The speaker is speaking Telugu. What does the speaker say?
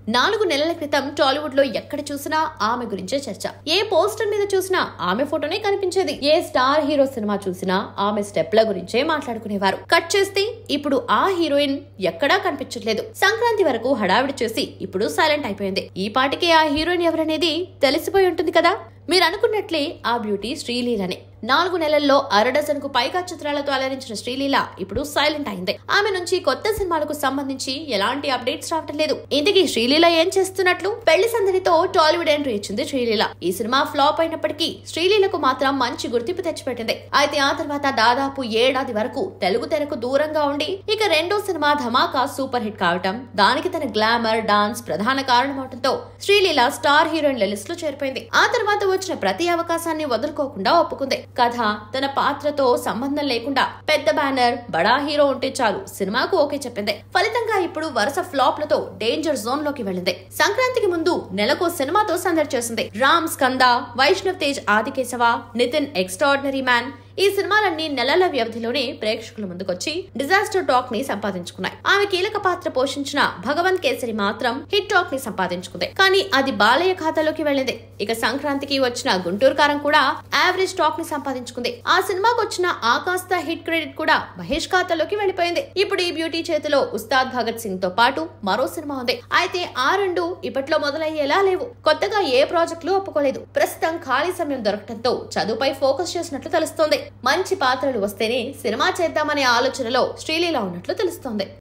నాలుగు నెలల క్రితం టాలీవుడ్ లో ఎక్కడ చూసినా ఆమె గురించే చర్చ ఏ పోస్టర్ మీద చూసినా ఆమె ఫోటోనే కనిపించేది ఏ స్టార్ హీరో సినిమా చూసినా ఆమె స్టెప్ల గురించే మాట్లాడుకునేవారు కట్ చేస్తే ఇప్పుడు ఆ హీరోయిన్ ఎక్కడా కనిపించట్లేదు సంక్రాంతి వరకు హడావిడి చేసి ఇప్పుడు సైలెంట్ అయిపోయింది ఈ పాటికే ఆ హీరోయిన్ ఎవరనేది తెలిసిపోయి ఉంటుంది కదా మీరు అనుకున్నట్లే ఆ బ్యూటీ శ్రీలీలనే నాలుగు నెలల్లో అరడజన్ కు పైగా చిత్రాలతో అలరించిన శ్రీలీల ఇప్పుడు సైలెంట్ అయింది ఆమె నుంచి కొత్త సినిమాలకు సంబంధించి ఎలాంటి అప్డేట్స్ రావటం లేదు ఇంతకీ శ్రీలీల ఏం చేస్తున్నట్లు పెళ్లి సందడితో టాలీవుడ్ ఎంట్రీ ఇచ్చింది శ్రీలీల ఈ సినిమా ఫ్లాప్ అయినప్పటికీ శ్రీలీలకు మాత్రం మంచి గుర్తింపు తెచ్చిపెట్టింది అయితే ఆ తర్వాత దాదాపు ఏడాది వరకు తెలుగు తెరకు దూరంగా ఉండి ఇక రెండో సినిమా ధమాకా సూపర్ హిట్ కావటం దానికి తన గ్లామర్ డాన్స్ ప్రధాన కారణమవటంతో శ్రీలీల స్టార్ హీరోయిన్ల లిస్ట్ లో చేరిపోయింది ఆ తర్వాత వచ్చిన ప్రతి అవకాశాన్ని వదులుకోకుండా ఒప్పుకుంది కథ తన పాత్రతో సంబంధం లేకుండా పెద్ద బ్యానర్ బడా హీరో ఉంటే చాలు సినిమాకు ఓకే చెప్పింది ఫలితంగా ఇప్పుడు వరుస ఫ్లాప్లతో డేంజర్ జోన్ లోకి వెళ్ళింది సంక్రాంతికి ముందు నెలకో సినిమాతో సందడి చేసింది రామ్ స్కంద వైష్ణవ్ తేజ్ ఆదికేశవ నితిన్ ఎక్స్ట్రాడినరీ మ్యాన్ ఈ సినిమాలన్నీ నెలల వ్యవధిలోనే ప్రేక్షకుల ముందుకొచ్చి డిజాస్టర్ టాక్ ని సంపాదించుకున్నాయి ఆమె కీలక పాత్ర పోషించిన భగవంత్ కేసరి మాత్రం హిట్ టాక్ ని సంపాదించుకుంది కానీ అది బాలయ్య ఖాతాలోకి వెళ్ళింది ఇక సంక్రాంతికి వచ్చిన గుంటూరు కారం కూడా యావరేజ్ టాక్ ని సంపాదించుకుంది ఆ సినిమాకు వచ్చిన ఆకాస్త హిట్ క్రెడిట్ కూడా మహేష్ ఖాతాలోకి వెళ్ళిపోయింది ఇప్పుడు ఈ బ్యూటీ చేతిలో ఉస్తాద్ భగత్ సింగ్ తో పాటు మరో సినిమా ఉంది అయితే ఆ రెండు ఇప్పట్లో మొదలయ్యేలా లేవు కొత్తగా ఏ ప్రాజెక్టులు ఒప్పుకోలేదు ప్రస్తుతం ఖాళీ సమయం దొరకడంతో చదువుపై ఫోకస్ చేసినట్లు తెలుస్తోంది మంచి పాత్రలు వస్తేనే సినిమా చేద్దామనే ఆలోచనలో శ్రీలీల ఉన్నట్లు తెలుస్తోంది